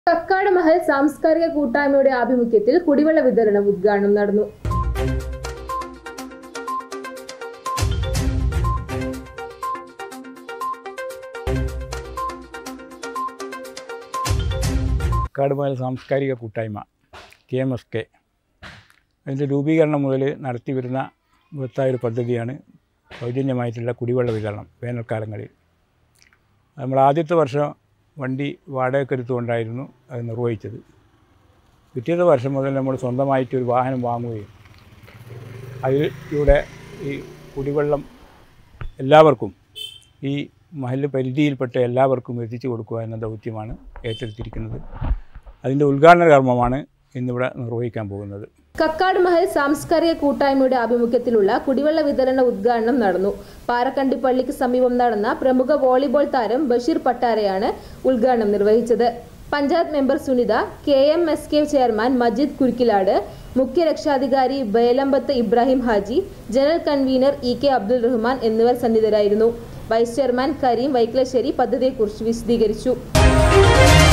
കക്കാട് മഹൽ സാംസ്കാരിക കൂട്ടായ്മയുടെ ആഭിമുഖ്യത്തിൽ കുടിവെള്ള വിതരണം ഉദ്ഘാടനം നടന്നു കാടുമല സാംസ്കാരിക കൂട്ടായ്മ കെ എം എസ് കെ അതിൻ്റെ രൂപീകരണം മുതൽ നടത്തി വരുന്ന ബൃഹത്തായൊരു പദ്ധതിയാണ് സൗജന്യമായിട്ടുള്ള കുടിവെള്ള വിതരണം വേനൽക്കാലങ്ങളിൽ നമ്മൾ ആദ്യത്തെ വർഷം വണ്ടി വാടകയ്ക്കെടുത്തുകൊണ്ടായിരുന്നു അത് നിർവഹിച്ചത് പിറ്റേത്തെ വർഷം മുതൽ നമ്മൾ സ്വന്തമായിട്ട് ഒരു വാഹനം വാങ്ങുകയും അതിലൂടെ ഈ കുടിവെള്ളം എല്ലാവർക്കും ഈ മഹല് പരിധിയിൽപ്പെട്ട എല്ലാവർക്കും എത്തിച്ചു കൊടുക്കുക എന്ന ദൗത്യമാണ് ഏറ്റെടുത്തിരിക്കുന്നത് അതിൻ്റെ ഉദ്ഘാടന കർമ്മമാണ് ഇന്നിവിടെ നിർവഹിക്കാൻ പോകുന്നത് കക്കാട് മഹൽ സാംസ്കാരിക കൂട്ടായ്മയുടെ ആഭിമുഖ്യത്തിലുള്ള കുടിവെള്ള വിതരണ ഉദ്ഘാടനം നടന്നു പാറക്കണ്ടി പള്ളിക്ക് സമീപം നടന്ന പ്രമുഖ വോളിബോൾ താരം ബഷീർ പട്ടാരയാണ് ഉദ്ഘാടനം നിർവഹിച്ചത് panchayat member Sunitha K M S K chairman Majeed Kurukkilad മുഖ്യ രക്ഷാധികാരി Belampath Ibrahim Haji general convener E K Abdul Rahman എന്നിവർ സന്നിധരായിരുന്നു വൈസ് ചെയർമാൻ കരീം വൈക്ലശ്ശേരി പദ്ധതിയെക്കുറിച്ച് വിശദീകരിച്ചു